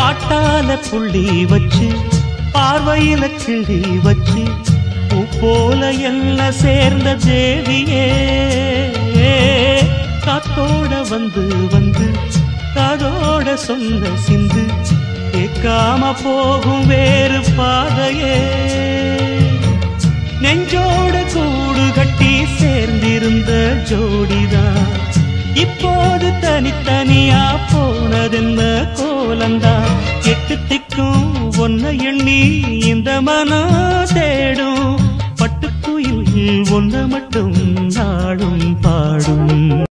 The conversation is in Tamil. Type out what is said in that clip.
பாட்டால புள்ளி வச்சு பார்வையில கிள்ளி வச்சு பூ போல எல்லாம் சேர்ந்த தேவியே காத்தோட வந்து வந்து காதோட சொன்ன சிந்து கேட்காம போகும் வேறு பாதையே நெஞ்சோட கூடு கட்டி சேர்ந்திருந்த ஜோடிதான் இப்போது தனித்தனியா போனதென்ன கோலந்தான் எட்டு திக்கும் ஒன்ன எண்ணி இந்த மனம் தேடும் பட்டுக்குயில் ஒன்ன மட்டும் நாடும் பாடும்